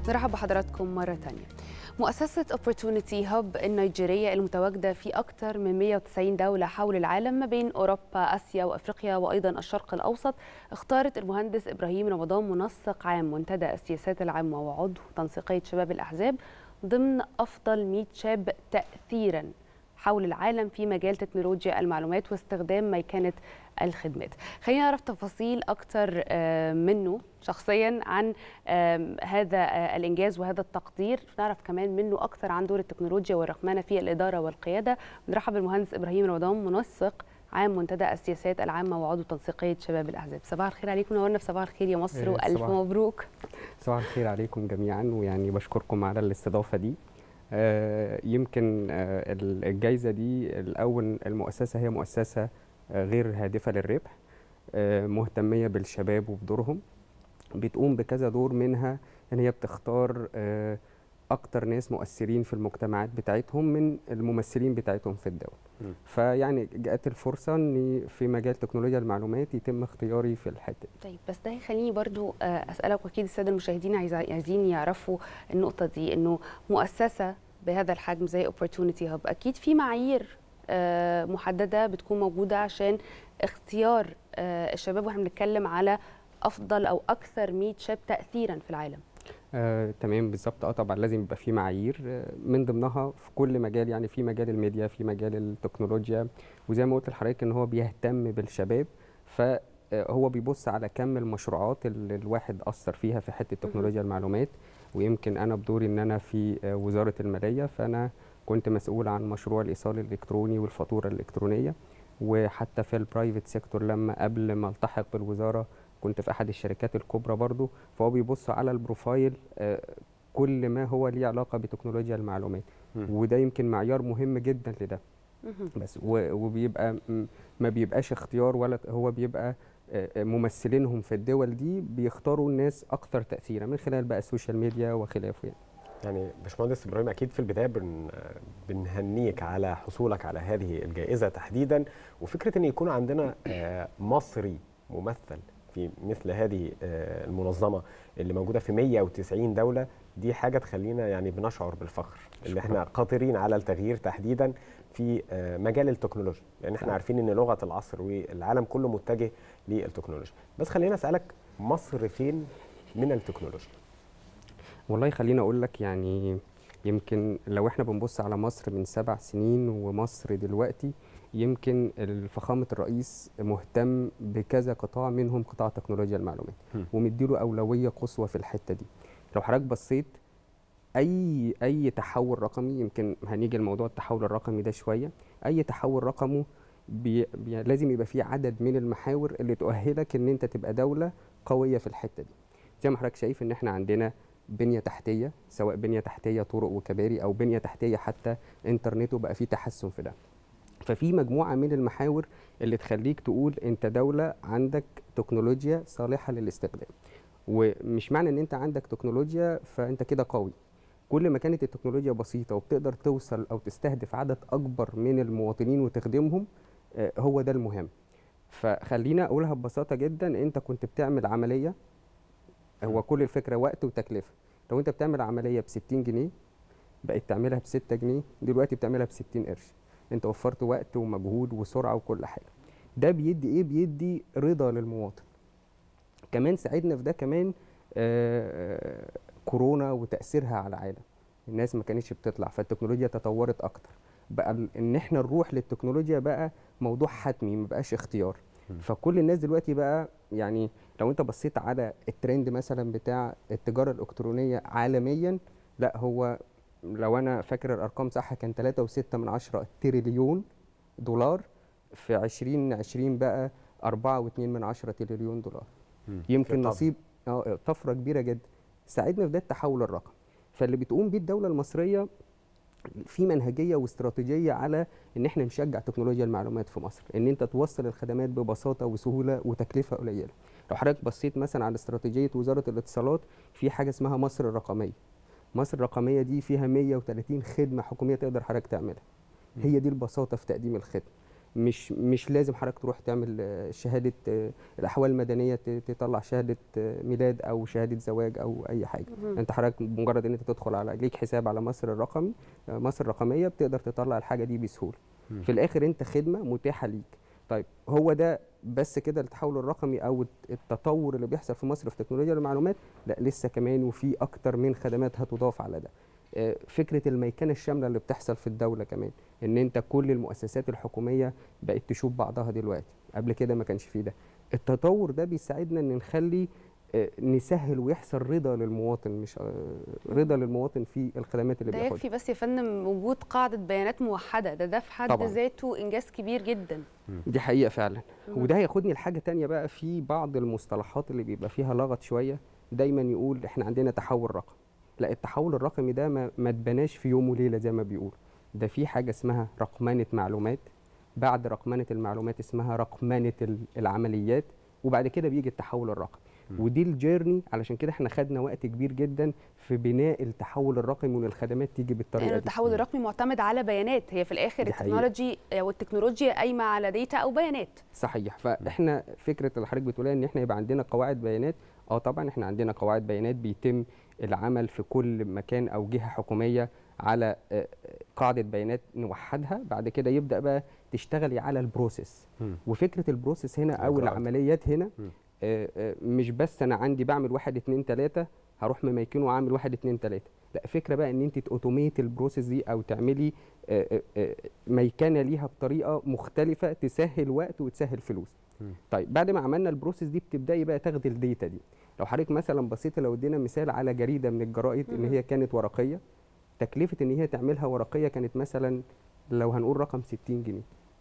نرحب بحضراتكم مرة تانية مؤسسة Opportunity Hub النيجيرية المتواجدة في أكثر من 190 دولة حول العالم ما بين أوروبا آسيا وأفريقيا وأيضا الشرق الأوسط اختارت المهندس إبراهيم رمضان منسق عام منتدى السياسات العامة وعضو تنسيقية شباب الأحزاب ضمن أفضل 100 شاب تأثيرا حول العالم في مجال تكنولوجيا المعلومات واستخدام ميكنة الخدمات خلينا نعرف تفاصيل أكتر منه شخصيا عن هذا الإنجاز وهذا التقدير نعرف كمان منه أكتر عن دور التكنولوجيا والرقمنة في الإدارة والقيادة نرحب بالمهندس إبراهيم رمضان منسق عام منتدى السياسات العامة وعضو تنسيقية شباب الأحزاب صباح الخير عليكم نورنا في صباح الخير يا مصر وألف مبروك صباح الخير عليكم جميعا ويعني بشكركم على الاستضافة دي آه يمكن آه الجائزة دي الأول المؤسسة هي مؤسسة آه غير هادفة للربح مهتمية بالشباب وبدورهم بتقوم بكذا دور منها ان هي بتختار اكتر ناس مؤثرين في المجتمعات بتاعتهم من الممثلين بتاعتهم في الدولة م. فيعني جاءت الفرصة ان في مجال تكنولوجيا المعلومات يتم اختياري في الحتة طيب بس ده يخليني برضو اسألك واكيد السادة المشاهدين عايزين يعرفوا النقطة دي انه مؤسسة بهذا الحجم زي Opportunity Hub اكيد في معايير محددة بتكون موجودة عشان اختيار الشباب واحنا بنتكلم على افضل او اكثر 100 شاب تاثيرا في العالم آه، تمام بالظبط اه طبعا لازم يبقى في معايير آه، من ضمنها في كل مجال يعني في مجال الميديا في مجال التكنولوجيا وزي ما قلت لحضرتك ان هو بيهتم بالشباب فهو بيبص على كم المشروعات اللي الواحد اثر فيها في حته تكنولوجيا المعلومات ويمكن انا بدوري ان انا في آه، وزاره الماليه فانا كنت مسؤول عن مشروع الايصال الالكتروني والفاتوره الالكترونيه وحتى في البرايفت سيكتور لما قبل ما التحق بالوزاره كنت في احد الشركات الكبرى برضو فهو بيبص على البروفايل آه كل ما هو ليه علاقه بتكنولوجيا المعلومات م. وده يمكن معيار مهم جدا لده بس وبيبقى ما بيبقاش اختيار ولا هو بيبقى آه ممثلينهم في الدول دي بيختاروا الناس اكثر تاثيرا من خلال بقى السوشيال ميديا وخلافه يعني يعني باشمهندس ابراهيم اكيد في البدايه بن بنهنيك على حصولك على هذه الجائزه تحديدا وفكره ان يكون عندنا مصري ممثل في مثل هذه المنظمه اللي موجوده في 190 دوله دي حاجه تخلينا يعني بنشعر بالفخر اللي احنا قادرين على التغيير تحديدا في مجال التكنولوجيا لان احنا عارفين ان لغه العصر والعالم كله متجه للتكنولوجيا بس خلينا اسالك مصر فين من التكنولوجيا والله خليني اقول لك يعني يمكن لو احنا بنبص على مصر من سبع سنين ومصر دلوقتي يمكن فخامه الرئيس مهتم بكذا قطاع منهم قطاع تكنولوجيا المعلومات ومديله اولويه قصوى في الحته دي لو حضرتك بصيت اي اي تحول رقمي يمكن هنيجي لموضوع التحول الرقمي ده شويه اي تحول رقمي بي بي لازم يبقى فيه عدد من المحاور اللي تؤهلك ان انت تبقى دوله قويه في الحته دي زي ما حضرتك شايف ان احنا عندنا بنيه تحتيه سواء بنيه تحتيه طرق وكباري او بنيه تحتيه حتى انترنت وبقى في تحسن في ده ففي مجموعه من المحاور اللي تخليك تقول انت دوله عندك تكنولوجيا صالحه للاستخدام ومش معنى ان انت عندك تكنولوجيا فانت كده قوي كل ما كانت التكنولوجيا بسيطه وبتقدر توصل او تستهدف عدد اكبر من المواطنين وتخدمهم هو ده المهم فخلينا اقولها ببساطه جدا انت كنت بتعمل عمليه هو كل الفكره وقت وتكلفه لو انت بتعمل عمليه ب 60 جنيه بقت تعملها ب 6 جنيه دلوقتي بتعملها ب 60 قرش انت وفرت وقت ومجهود وسرعه وكل حاجه ده بيدي ايه بيدي رضا للمواطن كمان ساعدنا في ده كمان آه كورونا وتاثيرها على العالم الناس ما كانتش بتطلع فالتكنولوجيا تطورت اكتر بقى ان احنا نروح للتكنولوجيا بقى موضوع حتمي ما بقاش اختيار فكل الناس دلوقتي بقى يعني لو انت بصيت على الترند مثلا بتاع التجاره الالكترونيه عالميا لا هو لو انا فاكر الارقام صح كان 3.6 من 10 تريليون دولار في 2020 بقى 4.2 من 10 تريليون دولار يمكن نصيب اه طفره كبيره جدا ساعدنا في ده التحول الرقمي فاللي بتقوم بيه الدوله المصريه في منهجيه واستراتيجيه على ان احنا نشجع تكنولوجيا المعلومات في مصر ان انت توصل الخدمات ببساطه وسهوله وتكلفه قليله لو حضرتك بصيت مثلا على استراتيجيه وزاره الاتصالات في حاجه اسمها مصر الرقميه مصر الرقميه دي فيها 130 خدمه حكوميه تقدر حضرتك تعملها هي دي البساطه في تقديم الخدمه مش مش لازم حضرتك تروح تعمل آه، شهاده آه، الاحوال المدنيه ت- تطلع شهاده آه، ميلاد او شهاده زواج او اي حاجه مهم. انت حضرتك مجرد ان انت تدخل على ليك حساب على مصر الرقمي آه، مصر الرقميه بتقدر تطلع الحاجه دي بسهوله مم. في الاخر انت خدمه متاحه ليك طيب هو ده بس كده التحول الرقمي او التطور اللي بيحصل في مصر في تكنولوجيا المعلومات لا لسه كمان وفي اكتر من خدمات هتضاف على ده آه، فكره الميكنه الشامله اللي بتحصل في الدوله كمان ان انت كل المؤسسات الحكوميه بقت تشوف بعضها دلوقتي قبل كده ما كانش فيه ده التطور ده بيساعدنا ان نخلي آه، نسهل ويحصل رضا للمواطن مش آه، رضا للمواطن في الخدمات اللي ده بياخدها يكفي بس يا فندم وجود قاعده بيانات موحده ده ده في حد طبعاً. ذاته انجاز كبير جدا دي حقيقة فعلا مم. وده هياخدني لحاجة تانية بقى في بعض المصطلحات اللي بيبقى فيها لغط شوية دايما يقول احنا عندنا تحول رقمي لا التحول الرقمي ده ما, ما اتبناش في يوم وليلة زي ما بيقول ده في حاجة اسمها رقمنة معلومات بعد رقمنة المعلومات اسمها رقمنة ال- العمليات وبعد كده بيجي التحول الرقمي مم. ودي الجيرني علشان كده احنا خدنا وقت كبير جدا في بناء التحول الرقمي وان الخدمات تيجي بالطريقة لأن دي التحول الرقمي معتمد على بيانات هي في الاخر دي حقيقة. التكنولوجي او التكنولوجيا قايمه على داتا او بيانات صحيح فاحنا فكره اللي حضرتك بتقولها ان احنا يبقى عندنا قواعد بيانات اه طبعا احنا عندنا قواعد بيانات بيتم العمل في كل مكان او جهه حكوميه على آه، قاعده بيانات نوحدها بعد كده يبدا بقى تشتغلي على البروسيس مم. وفكره البروسيس هنا او الإجراءات. العمليات هنا مم. آه، آه، مش بس انا عندي بعمل واحد اتنين تلاته هروح مميكنه واعمل واحد اتنين تلاته لا فكره بقى ان انت تاوتوميت البروسيس دي او تعملي آه، آه، آه، ميكنه ليها بطريقه مختلفه تسهل وقت وتسهل فلوس مم. طيب بعد ما عملنا البروسيس دي بتبداي بقى تاخدي الداتا دي لو حضرتك مثلا بصيتي لو ادينا مثال على جريده من الجرائد ان مم. هي كانت ورقيه تكلفه ان هي تعملها ورقيه كانت مثلا لو هنقول رقم 60 جنيه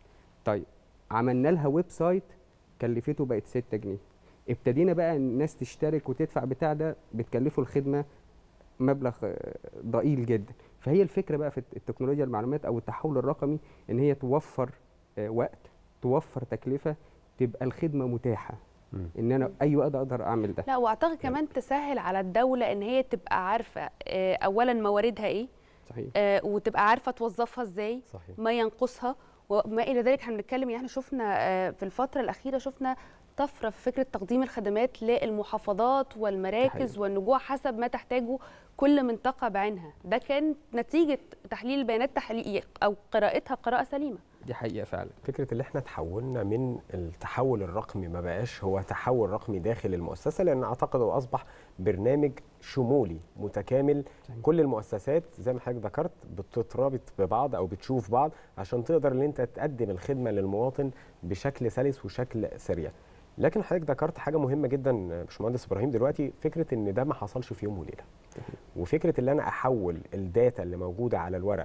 طيب عملنا لها ويب سايت كلفته بقت 6 جنيه ابتدينا بقى الناس تشترك وتدفع بتاع ده بتكلفه الخدمه مبلغ آه، ضئيل جدا فهي الفكره بقى في التكنولوجيا المعلومات او التحول الرقمي ان هي توفر آه، وقت توفر تكلفه تبقى الخدمه متاحه مم. ان انا اي وقت اقدر اعمل ده لا واعتقد كمان تسهل على الدوله ان هي تبقى عارفه آه، اولا مواردها ايه صحيح آه، وتبقى عارفه توظفها ازاي صحيح ما ينقصها وما الى ذلك احنا بنتكلم يعني احنا شفنا آه، في الفتره الاخيره شفنا طفره في فكره تقديم الخدمات للمحافظات والمراكز حقيقي. والنجوع حسب ما تحتاجه كل منطقه بعينها ده كان نتيجه تحليل البيانات تحليل او قراءتها قراءه سليمه دي حقيقه فعلا فكره اللي احنا تحولنا من التحول الرقمي ما بقاش هو تحول رقمي داخل المؤسسه لان اعتقد هو اصبح برنامج شمولي متكامل صحيح. كل المؤسسات زي ما حضرتك ذكرت بتترابط ببعض او بتشوف بعض عشان تقدر ان انت تقدم الخدمه للمواطن بشكل سلس وشكل سريع لكن حضرتك ذكرت حاجه مهمه جدا يا باشمهندس ابراهيم دلوقتي فكره ان ده ما حصلش في يوم وليله وفكره ان انا احول الداتا اللي موجوده على الورق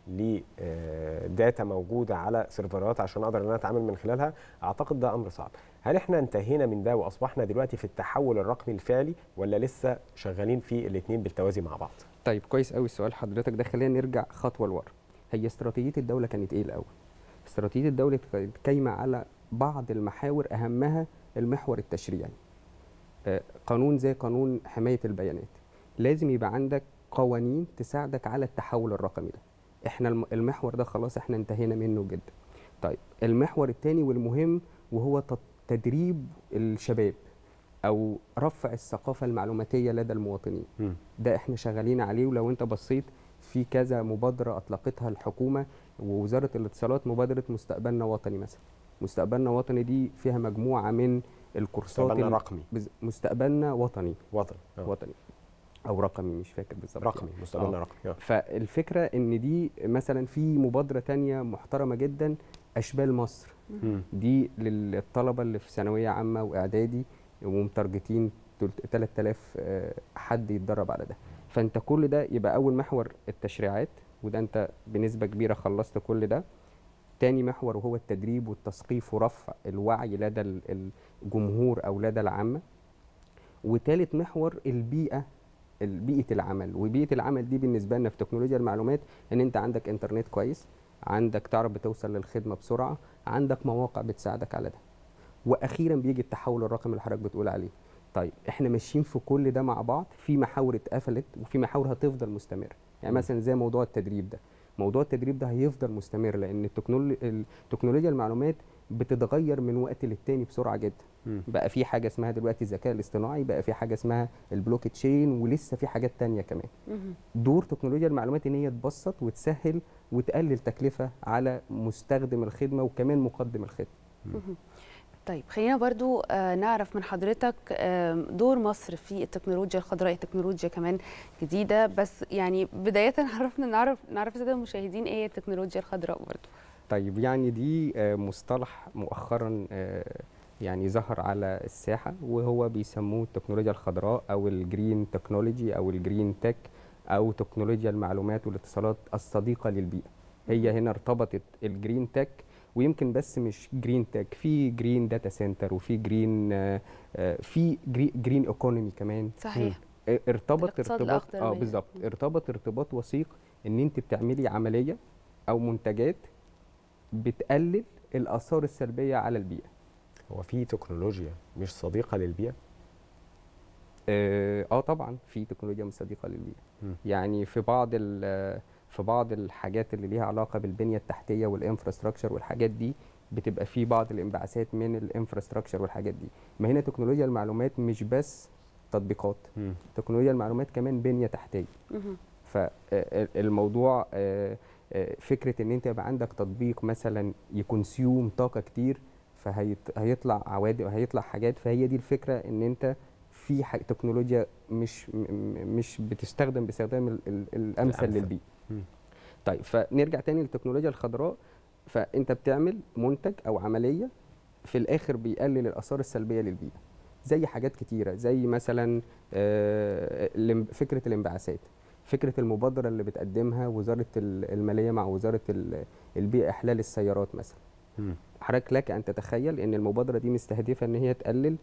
لداتا موجوده على سيرفرات عشان اقدر ان انا اتعامل من خلالها اعتقد ده امر صعب هل احنا انتهينا من ده واصبحنا دلوقتي في التحول الرقمي الفعلي ولا لسه شغالين في الاثنين بالتوازي مع بعض طيب كويس قوي السؤال حضرتك ده خلينا نرجع خطوه لورا هي استراتيجيه الدوله كانت ايه الاول استراتيجيه الدوله كانت قايمه على بعض المحاور اهمها المحور التشريعي آه، قانون زي قانون حمايه البيانات لازم يبقى عندك قوانين تساعدك على التحول الرقمي ده احنا الم- المحور ده خلاص احنا انتهينا منه جدا طيب المحور الثاني والمهم وهو تط- تدريب الشباب او رفع الثقافه المعلوماتيه لدى المواطنين ده احنا شغالين عليه ولو انت بصيت في كذا مبادره اطلقتها الحكومه ووزاره الاتصالات مبادره مستقبلنا وطني مثلا مستقبلنا وطني دي فيها مجموعه من الكورسات مستقبلنا ال- رقمي بز- مستقبلنا وطني وطني آه. وطني او رقمي مش فاكر بالظبط رقمي يعني. مستقبلنا آه. رقمي آه. فالفكره ان دي مثلا في مبادره تانية محترمه جدا اشبال مصر مم. دي للطلبه اللي في ثانويه عامه واعدادي ومتارجتين تلت- 3000 آه، حد يتدرب على ده فانت كل ده يبقى اول محور التشريعات وده انت بنسبه كبيره خلصت كل ده تاني محور وهو التدريب والتثقيف ورفع الوعي لدى ال- الجمهور او لدى العامه وتالت محور البيئه ال- بيئه العمل وبيئه العمل دي بالنسبه لنا في تكنولوجيا المعلومات ان انت عندك انترنت كويس عندك تعرف بتوصل للخدمه بسرعه عندك مواقع بتساعدك على ده واخيرا بيجي التحول الرقمي اللي حضرتك بتقول عليه طيب احنا ماشيين في كل ده مع بعض في محاور اتقفلت وفي محاور هتفضل مستمره يعني مم. مثلا زي موضوع التدريب ده موضوع التدريب ده هيفضل مستمر لان التكنولو- التكنولوجيا المعلومات بتتغير من وقت للتاني بسرعه جدا مم. بقى في حاجه اسمها دلوقتي الذكاء الاصطناعي بقى في حاجه اسمها البلوك تشين ولسه في حاجات تانية كمان مهم. دور تكنولوجيا المعلومات ان هي تبسط وتسهل وتقلل تكلفه على مستخدم الخدمه وكمان مقدم الخدمه مهم. طيب خلينا برضو آه، نعرف من حضرتك آم، دور مصر في التكنولوجيا الخضراء التكنولوجيا كمان جديدة بس يعني بداية عرفنا نعرف نعرف السادة المشاهدين ايه هي التكنولوجيا الخضراء برضو طيب يعني دي آه، مصطلح مؤخرا آه، يعني ظهر على الساحه وهو بيسموه التكنولوجيا الخضراء او الجرين تكنولوجي او الجرين تك او تكنولوجيا المعلومات والاتصالات الصديقه للبيئه هي هنا ارتبطت الجرين تك ويمكن بس مش جرين تك في جرين داتا سنتر وفي جرين آه، آه، في جري- جرين ايكونومي كمان صحيح اه- ارتبط الاقتصاد ارتباط الأخضر اه من- بالظبط مم. ارتبط ارتباط وثيق ان انت بتعملي عمليه او منتجات بتقلل الاثار السلبيه على البيئه هو في تكنولوجيا مش صديقه للبيئه اه آه طبعا في تكنولوجيا مش صديقه للبيئه مم. يعني في بعض ال- في بعض الحاجات اللي ليها علاقه بالبنيه التحتيه والانفراستراكشر والحاجات دي بتبقى في بعض الانبعاثات من الانفراستراكشر والحاجات دي ما هنا تكنولوجيا المعلومات مش بس تطبيقات مم. تكنولوجيا المعلومات كمان بنيه تحتيه مهم. فالموضوع فكره ان انت يبقى عندك تطبيق مثلا يكونسيوم طاقه كتير فهيطلع عوادم هيطلع حاجات فهي دي الفكره ان انت في ح- تكنولوجيا مش م- م- مش بتستخدم باستخدام ال- ال- الامثل الأمثل. للبيئه مم. طيب فنرجع تاني للتكنولوجيا الخضراء فانت بتعمل منتج او عمليه في الاخر بيقلل الاثار السلبيه للبيئه زي حاجات كتيره زي مثلا آه، الام- فكره الانبعاثات فكره المبادره اللي بتقدمها وزاره ال- الماليه مع وزاره ال- البيئه احلال السيارات مثلا مم. حضرتك لك ان تتخيل ان المبادره دي مستهدفه ان هي تقلل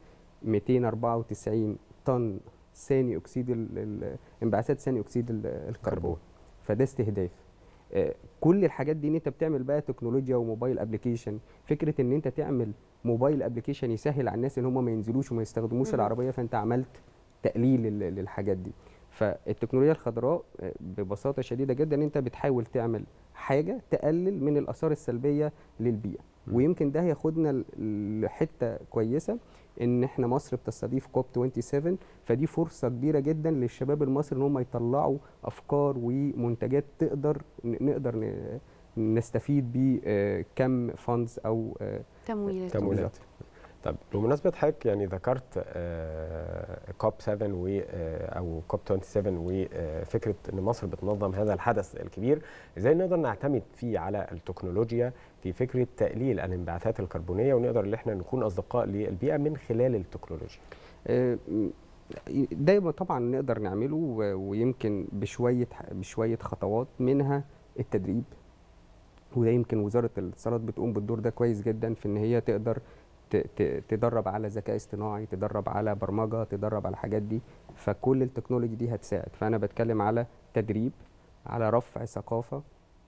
294 طن ثاني اكسيد ال- ال- انبعاثات ثاني اكسيد ال- الكربون فده استهداف آه، كل الحاجات دي ان انت بتعمل بقى تكنولوجيا وموبايل ابلكيشن فكره ان انت تعمل موبايل ابلكيشن يسهل على الناس ان هم ما ينزلوش وما يستخدموش مهم. العربيه فانت عملت تقليل لل- للحاجات دي فالتكنولوجيا الخضراء آه، ببساطه شديده جدا ان انت بتحاول تعمل حاجه تقلل من الاثار السلبيه للبيئه مم. ويمكن ده هياخدنا ل- لحته كويسه ان احنا مصر بتستضيف كوب 27 فدي فرصه كبيره جدا للشباب المصري ان هم يطلعوا افكار ومنتجات تقدر ن- نقدر ن- نستفيد بيه آه، كم فاندز او آه، تمويلات تمويلات طب بمناسبه حضرتك يعني ذكرت كوب 7 و آه، او كوب 27 وفكره ان مصر بتنظم هذا الحدث الكبير ازاي نقدر نعتمد فيه على التكنولوجيا في فكره تقليل الانبعاثات الكربونيه ونقدر ان احنا نكون اصدقاء للبيئه من خلال التكنولوجيا آه، م- ده طبعا نقدر نعمله و- ويمكن بشويه بشويه خطوات منها التدريب وده يمكن وزاره الاتصالات بتقوم بالدور ده كويس جدا في ان هي تقدر ت- ت- تدرب على ذكاء اصطناعي تدرب على برمجه تدرب على الحاجات دي فكل التكنولوجي دي هتساعد فانا بتكلم على تدريب على رفع ثقافه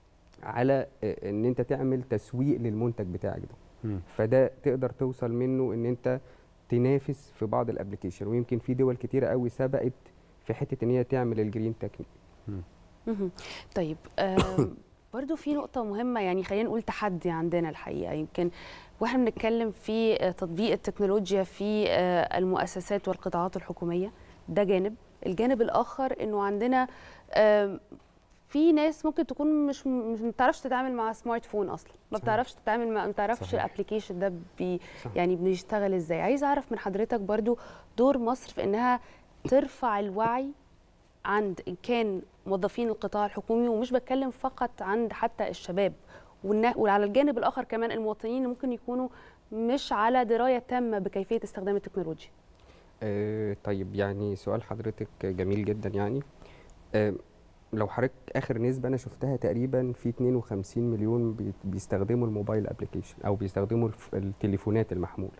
على آه، ان انت تعمل تسويق للمنتج بتاعك ده فده تقدر توصل منه ان انت تنافس في بعض الابلكيشن ويمكن في دول كتيره قوي سبقت في حته ان هي تعمل الجرين تكنيك مهم. طيب آم، برضو في نقطة مهمة يعني خلينا نقول تحدي عندنا الحقيقة يمكن واحنا بنتكلم في آه، تطبيق التكنولوجيا في آه، المؤسسات والقطاعات الحكومية ده جانب الجانب الآخر إنه عندنا آم، في ناس ممكن تكون مش مش ما بتعرفش تتعامل مع سمارت فون اصلا ما صحيح. بتعرفش تتعامل مع ما بتعرفش صحيح. الابلكيشن ده بي صح. يعني بيشتغل ازاي عايزه اعرف من حضرتك برضو دور مصر في انها ترفع الوعي عند ان كان موظفين القطاع الحكومي ومش بتكلم فقط عند حتى الشباب والنا- وعلى الجانب الاخر كمان المواطنين اللي ممكن يكونوا مش على درايه تامه بكيفيه استخدام التكنولوجيا آه طيب يعني سؤال حضرتك جميل جدا يعني آه لو حضرتك اخر نسبه انا شفتها تقريبا في 52 مليون بي- بيستخدموا الموبايل ابلكيشن او بيستخدموا الف- التليفونات المحموله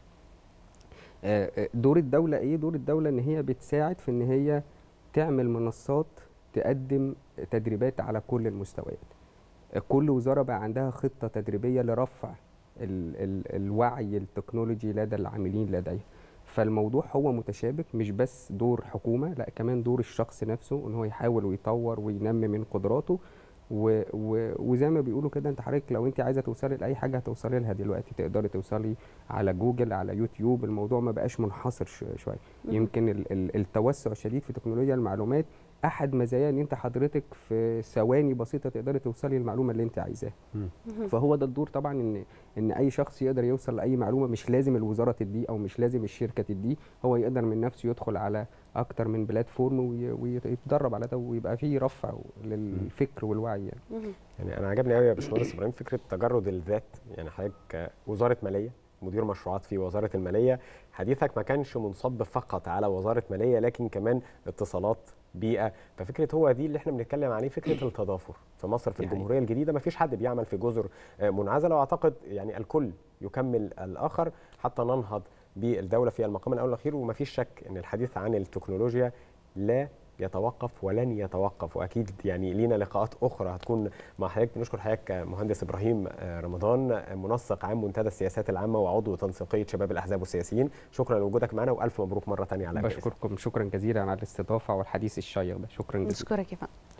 آه، آه، دور الدوله ايه دور الدوله ان هي بتساعد في ان هي تعمل منصات تقدم تدريبات على كل المستويات آه، كل وزاره بقى عندها خطه تدريبيه لرفع ال ال الوعي التكنولوجي لدى العاملين لديها فالموضوع هو متشابك مش بس دور حكومه لا كمان دور الشخص نفسه ان هو يحاول ويطور وينمي من قدراته و و وزي ما بيقولوا كده انت حضرتك لو انت عايزه توصلي لاي حاجه هتوصلي لها دلوقتي تقدري توصلي على جوجل على يوتيوب الموضوع ما بقاش منحصر ش- شويه مهم. يمكن ال ال التوسع الشديد في تكنولوجيا المعلومات احد مزايا ان انت حضرتك في ثواني بسيطه تقدري توصلي للمعلومه اللي انت عايزاها مهم. فهو ده الدور طبعا ان ان اي شخص يقدر يوصل لاي معلومه مش لازم الوزاره تديه او مش لازم الشركه تديه هو يقدر من نفسه يدخل على اكتر من بلاتفورم وي- ويتدرب على ده ويبقى فيه رفع للفكر والوعي يعني. مهم. يعني انا عجبني قوي يا باشمهندس ابراهيم فكره تجرد الذات يعني حضرتك وزاره ماليه مدير مشروعات في وزاره الماليه حديثك ما كانش منصب فقط على وزاره ماليه لكن كمان اتصالات بيئه ففكره هو دي اللي احنا بنتكلم عليه فكره التضافر في مصر في دي حقيقة. الجمهوريه الجديده ما فيش حد بيعمل في جزر آه، منعزله واعتقد يعني الكل يكمل الاخر حتى ننهض بالدوله في المقام الاول والاخير وما فيش شك ان الحديث عن التكنولوجيا لا يتوقف ولن يتوقف واكيد يعني لينا لقاءات اخرى هتكون مع حضرتك بنشكر حضرتك مهندس ابراهيم آه، رمضان آه، منسق عام منتدى السياسات العامه وعضو تنسيقيه شباب الاحزاب والسياسيين شكرا لوجودك معنا والف مبروك مره ثانيه على الجائزة. بشكركم شكرا جزيلا على الاستضافه والحديث الشيق ده شكرا جزيلا نشكرك يا فندم